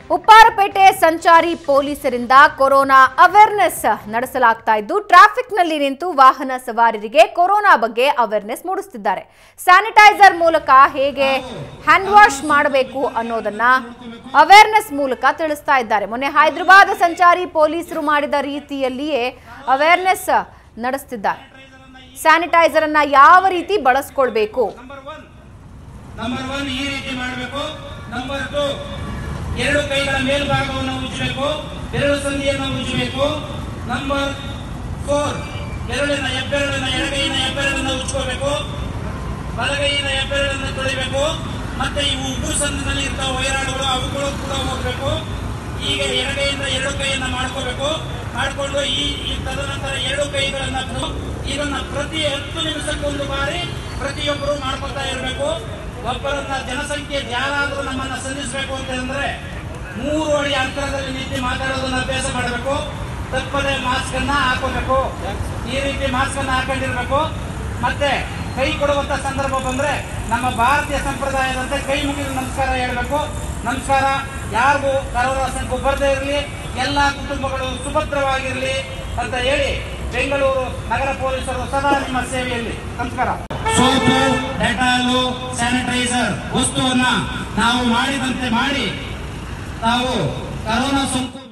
ಉಪ್ಪಾರಪೇಟೆ ಸಂಚಾರಿ ಪೊಲೀಸರಿಂದ corona awareness ನಡೆಸಲಾಗ್ತಾ ಇದ್ದು ಟ್ರಾಫಿಕ್ನಲ್ಲಿ ನಿಂತು ವಾಹನ ಸವಾರರಿಗೆ ಕೊರೋನಾ ಬಗ್ಗೆ ಅವೇರ್ನೆಸ್ ಮೂಡಿಸುತ್ತಿದ್ದಾರೆ ಸ್ಯಾನಿಟೈಸರ್ ಮೂಲಕ ಹೇಗೆ ಹ್ಯಾಂಡ್ ವಾಶ್ ಮಾಡಬೇಕು ಅನ್ನೋದನ್ನ ಅವೇರ್ನೆಸ್ ಮೂಲಕ ತಿಳಿಸ್ತಾ ಇದ್ದಾರೆ ಮೊನ್ನೆ ಹೈದರಾಬಾದ್ ಸಂಚಾರಿ ಪೊಲೀಸರು ಮಾಡಿದ ರೀತಿಯಲ್ಲಿಯೇ ಅವೇರ್ನೆಸ್ ನಡೆಸ್ತಿದ್ದಾರೆ ಸ್ಯಾನಿಟೈಸರ್ ಅನ್ನ ಯಾವ ರೀತಿ ಬಳಸ್ಕೊಳ್ಬೇಕು ನಂಬರ್ ಒನ್ ನಂಬರ್ ಒನ್ ಈ ರೀತಿ ಮಾಡಬೇಕು ನಂಬರ್ ಟು ಎರಡು ಕೈಗಳ ಮೇಲ್ಭಾಗವನ್ನು ಉಜ್ಜಬೇಕು ಬೆರಳು ಸಂಧಿಯನ್ನು ಉಜ್ಜಬೇಕು ನಂಬರ್ ಫೋರ್ ಬೆರಳಿನ ಹೆಬ್ಬೆರಳಿನ ಎಡಗೈನ ಹೆಬ್ಬೆರಳನ್ನು ಉಜ್ಕೋಬೇಕು ಬಲಗೈನ ಹೆಬ್ಬೆರಳನ್ನು ತೊಳಿಬೇಕು ಮತ್ತೆ ಇವು ಉಗುರು ಸಂದಿನಲ್ಲಿ ಇರ್ತಾವ ವೈರಾಣುಗಳು ಅವುಗಳು ಕೂಡ ಹೋಗ್ಬೇಕು ಈಗ ಎಡಗೈಯಿಂದ ಎರಡು ಕೈಯನ್ನ ಮಾಡ್ಕೋಬೇಕು ಮಾಡ್ಕೊಂಡು ಈ ಈ ತದನಂತರ ಎರಡು ಕೈಗಳನ್ನ ತು- ಇದನ್ನ ಪ್ರತಿ ಹತ್ತು ನಿಮಿಷಕ್ಕೊಂದು ಬಾರಿ ಪ್ರತಿಯೊಬ್ಬರು ಮಾಡ್ಕೊತಾ ಇರಬೇಕು ಒಬ್ಬರನ್ನ ಜನಸಂಖ್ಯೆ ಯಾರಾದರೂ ನಮ್ಮನ್ನ ಸಂಧಿಸಬೇಕು ಅಂತಂದ್ರೆ ಮೂರು ಅಡಿ ಅಂತರದಲ್ಲಿ ನಿಂತು ಮಾತಾಡೋದನ್ನ ಅಭ್ಯಾಸ ಮಾಡಬೇಕು ತಪ್ಪದೆ ಮಾಸ್ಕ್ ಅನ್ನ ಹಾಕೋಬೇಕು ಈ ರೀತಿ ಮಾಸ್ಕ್ ಅನ್ನ ಹಾಕೊಂಡಿರ್ಬೇಕು ಮತ್ತೆ ಕೈ ಕೊಡುವಂತ ಸಂದರ್ಭ ಬಂದ್ರೆ ನಮ್ಮ ಭಾರತೀಯ ಸಂಪ್ರದಾಯದಂತೆ ಕೈ ಮುಗಿದು ನಮಸ್ಕಾರ ಹೇಳ್ಬೇಕು ನಮಸ್ಕಾರ ಯಾರಿಗೂ ಕರೋನಾ ಸೋಂಕು ಬರದೇ ಇರಲಿ ಎಲ್ಲ ಕುಟುಂಬಗಳು ಸುಭದ್ರವಾಗಿರಲಿ ಅಂತ ಹೇಳಿ ಬೆಂಗಳೂರು ನಗರ ಪೊಲೀಸರು ಸದಾ ನಿಮ್ಮ ಸೇವೆಯಲ್ಲಿ ನಮಸ್ಕಾರ ಸೋಪು ಡೆಟಾಲು ಸ್ಯಾನಿಟೈಸರ್ ವಸ್ತುವನ್ನ ನಾವು ಮಾಡಿದಂತೆ ಮಾಡಿ ನಾವು ಕರೋನಾ ಸೋಂಕು